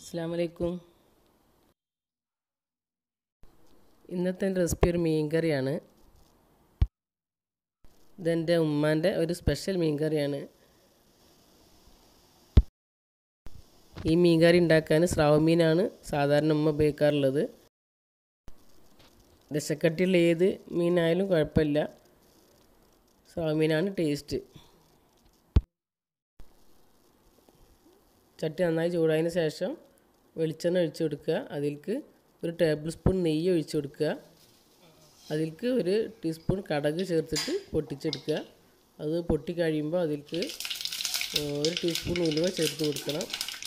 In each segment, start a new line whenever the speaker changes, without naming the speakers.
അസ്സാം വലൈക്കും ഇന്നത്തെ എൻ്റെ റെസിപ്പി ഒരു മീൻ കറിയാണ് ഇതെൻ്റെ ഉമ്മാൻ്റെ ഒരു സ്പെഷ്യൽ മീൻ കറിയാണ് ഈ മീൻ കറി ഉണ്ടാക്കാൻ സ്രാവ് മീനാണ് സാധാരണ ഉമ്മ ഉപയോഗിക്കാറുള്ളത് ദശക്കട്ടിയുള്ള ഏത് മീനായാലും കുഴപ്പമില്ല സ്രാവ് മീനാണ് ടേസ്റ്റ് ചട്ടി നന്നായി ചൂടായതിന് ശേഷം വെളിച്ചെണ്ണ ഒഴിച്ച് കൊടുക്കുക അതിലേക്ക് ഒരു ടേബിൾ സ്പൂൺ നെയ്യ് ഒഴിച്ച് കൊടുക്കുക അതിലേക്ക് ഒരു ടീസ്പൂൺ കടക് ചേർത്തിട്ട് പൊട്ടിച്ചെടുക്കുക അത് പൊട്ടി കഴിയുമ്പോൾ അതിലേക്ക് ഒരു ടീസ്പൂൺ ഉലുവ ചേർത്ത് കൊടുക്കണം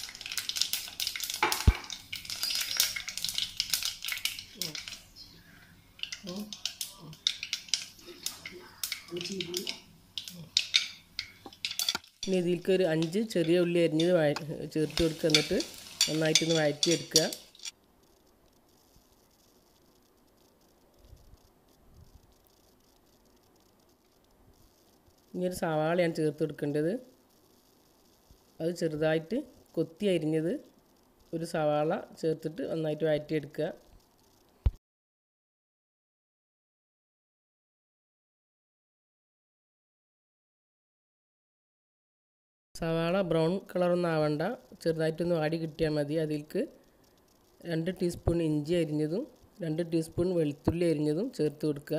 ഇനി ഇതിലേക്ക് ഒരു അഞ്ച് ചെറിയ ഉള്ളി അരിഞ്ഞത് വഴ ചേർത്ത് കൊടുക്കുക എന്നിട്ട് നന്നായിട്ടൊന്ന് വഴറ്റിയെടുക്കുക ഇനി ഒരു സവാളയാണ് ചേർത്ത് കൊടുക്കേണ്ടത് അത് ചെറുതായിട്ട് കൊത്തി അരിഞ്ഞത് ഒരു സവാള ചേർത്തിട്ട് നന്നായിട്ട് വഴറ്റിയെടുക്കുക സവാള ബ്രൗൺ കളറൊന്നും ആവണ്ട ചെറുതായിട്ടൊന്ന് വാടി കിട്ടിയാൽ മതി അതിലേക്ക് രണ്ട് ടീസ്പൂൺ ഇഞ്ചി അരിഞ്ഞതും രണ്ട് ടീസ്പൂൺ വെളുത്തുള്ളി അരിഞ്ഞതും ചേർത്ത് കൊടുക്കുക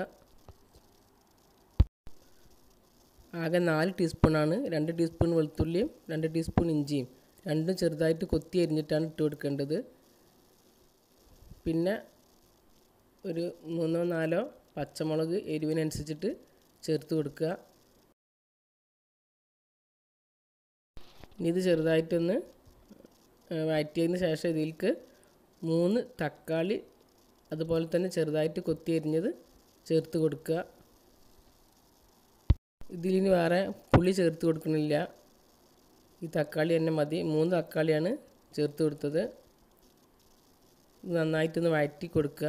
ആകെ നാല് ടീസ്പൂണാണ് രണ്ട് ടീസ്പൂൺ വെളുത്തുള്ളിയും രണ്ട് ടീസ്പൂൺ ഇഞ്ചിയും രണ്ടും ചെറുതായിട്ട് കൊത്തി അരിഞ്ഞിട്ടാണ് ഇട്ട് കൊടുക്കേണ്ടത് പിന്നെ ഒരു മൂന്നോ നാലോ പച്ചമുളക് എരിവിനനുസരിച്ചിട്ട് ചേർത്ത് കൊടുക്കുക ഇനി ഇത് ചെറുതായിട്ടൊന്ന് വഴറ്റിയതിന് ശേഷം ഇതിലേക്ക് മൂന്ന് തക്കാളി അതുപോലെ തന്നെ ചെറുതായിട്ട് കൊത്തി അരിഞ്ഞത് ചേർത്ത് കൊടുക്കുക ഇതിലിനി വേറെ പുളി ചേർത്ത് കൊടുക്കണില്ല ഈ തക്കാളി തന്നെ മതി മൂന്ന് തക്കാളിയാണ് ചേർത്ത് കൊടുത്തത് നന്നായിട്ടൊന്ന് വഴറ്റി കൊടുക്കുക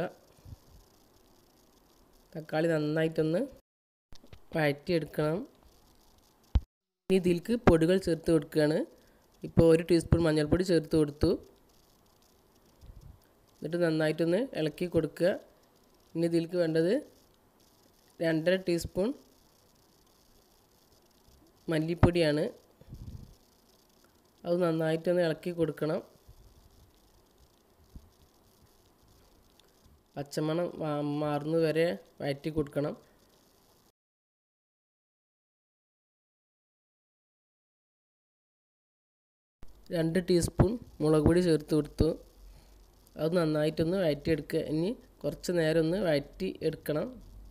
തക്കാളി നന്നായിട്ടൊന്ന് വഴറ്റിയെടുക്കണം ഇനി ഇതിലേക്ക് പൊടികൾ ചേർത്ത് കൊടുക്കുകയാണ് ഇപ്പോൾ ഒരു ടീസ്പൂൺ മഞ്ഞൾപ്പൊടി ചേർത്ത് കൊടുത്തു എന്നിട്ട് നന്നായിട്ടൊന്ന് ഇളക്കി കൊടുക്കുക ഇനി ഇതിലേക്ക് വേണ്ടത് രണ്ടര ടീസ്പൂൺ മല്ലിപ്പൊടിയാണ് അത് നന്നായിട്ടൊന്ന് ഇളക്കി കൊടുക്കണം പച്ചമണം മാറുന്നത് വരെ വഴറ്റി കൊടുക്കണം രണ്ട് ടീസ്പൂൺ മുളക് പൊടി ചേർത്ത് കൊടുത്തു അത് നന്നായിട്ടൊന്ന് വഴറ്റിയെടുക്കുക ഇനി കുറച്ച് നേരം ഒന്ന് വഴറ്റി എടുക്കണം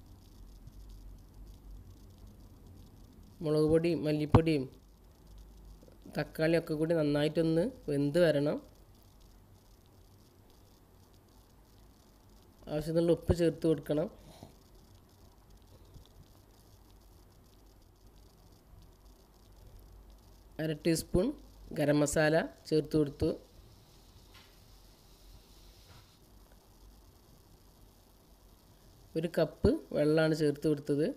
മുളക് പൊടിയും മല്ലിപ്പൊടിയും തക്കാളിയൊക്കെ കൂടി നന്നായിട്ടൊന്ന് വെന്ത് വരണം ആവശ്യത്തിനുള്ള ഉപ്പ് ചേർത്ത് കൊടുക്കണം അര ടീസ്പൂൺ ഗരം മസാല ചേർത്ത് കൊടുത്തു ഒരു കപ്പ് വെള്ളമാണ് ചേർത്ത് കൊടുത്തത്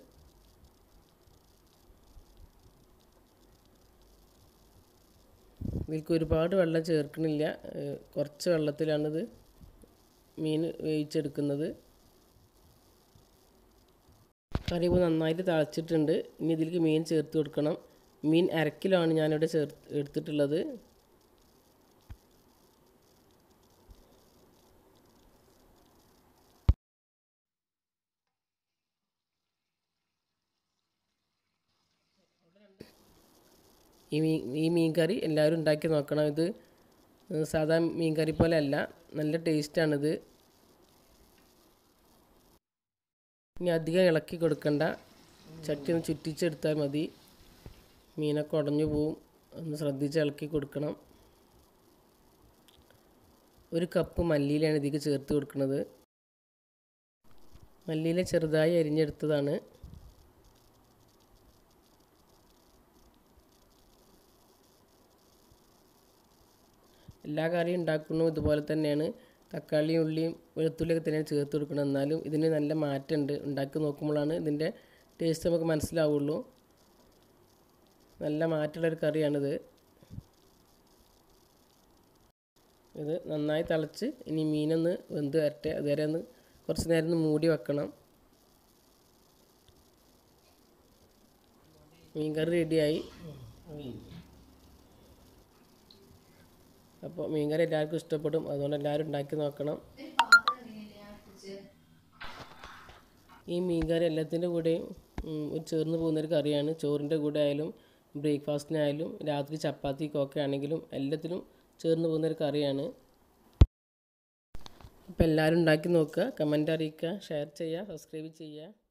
ഇതിലേക്ക് ഒരുപാട് വെള്ളം ചേർക്കണില്ല കുറച്ച് വെള്ളത്തിലാണിത് മീൻ വേവിച്ചെടുക്കുന്നത് കറി ഇപ്പോൾ നന്നായിട്ട് തിളച്ചിട്ടുണ്ട് ഇനി ഇതിലേക്ക് മീൻ ചേർത്ത് കൊടുക്കണം മീൻ അരക്കിലാണ് ഞാനിവിടെ ചേർ എടുത്തിട്ടുള്ളത് ഈ മീൻ ഈ മീൻ കറി എല്ലാവരും ഉണ്ടാക്കി നോക്കണം ഇത് സാധാ മീൻ കറി പോലെ അല്ല നല്ല ടേസ്റ്റാണിത് ഇനി അധികം ഇളക്കി കൊടുക്കണ്ട ചട്ടി ഒന്ന് ചുറ്റിച്ചെടുത്താൽ മതി മീനൊക്കെ ഉടഞ്ഞു പോവും ഒന്ന് ശ്രദ്ധിച്ച് ഇളക്കി കൊടുക്കണം ഒരു കപ്പ് മല്ലിയിലാണ് ഇതിലേക്ക് ചേർത്ത് കൊടുക്കുന്നത് മല്ലിയില ചെറുതായി അരിഞ്ഞെടുത്തതാണ് എല്ലാ കറിയും ഉണ്ടാക്കുന്നു ഇതുപോലെ തന്നെയാണ് തക്കാളിയും ഉള്ളിയും വെളുത്തുള്ളിയൊക്കെ തന്നെയാണ് ചേർത്ത് കൊടുക്കണം എന്നാലും ഇതിന് നല്ല മാറ്റമുണ്ട് ഉണ്ടാക്കി നോക്കുമ്പോഴാണ് ഇതിൻ്റെ ടേസ്റ്റ് നമുക്ക് മനസ്സിലാവുള്ളൂ നല്ല മാറ്റമുള്ളൊരു കറിയാണിത് ഇത് നന്നായി തിളച്ച് ഇനി മീനൊന്ന് വെന്ത് വരട്ടെ അതുവരെ ഒന്ന് കുറച്ച് നേരം ഒന്ന് മൂടി വെക്കണം മീൻ കറി റെഡിയായി അപ്പോൾ മീൻ കറി എല്ലാവർക്കും ഇഷ്ടപ്പെടും അതുകൊണ്ട് എല്ലാവരും ഉണ്ടാക്കി നോക്കണം ഈ മീൻ കറി എല്ലാത്തിൻ്റെ കൂടെയും ഉം, ഒരു ചേർന്ന് പോകുന്നൊരു കറിയാണ് ചോറിൻ്റെ കൂടെ ആയാലും ബ്രേക്ക്ഫാസ്റ്റിനായാലും രാത്രി ചപ്പാത്തിക്കൊക്കെ ആണെങ്കിലും എല്ലാത്തിനും ചേർന്ന് പോകുന്നൊരു കറിയാണ് അപ്പോൾ എല്ലാവരും ഉണ്ടാക്കി നോക്കുക കമൻ്റ് അറിയിക്കുക ഷെയർ ചെയ്യുക സബ്സ്ക്രൈബ് ചെയ്യുക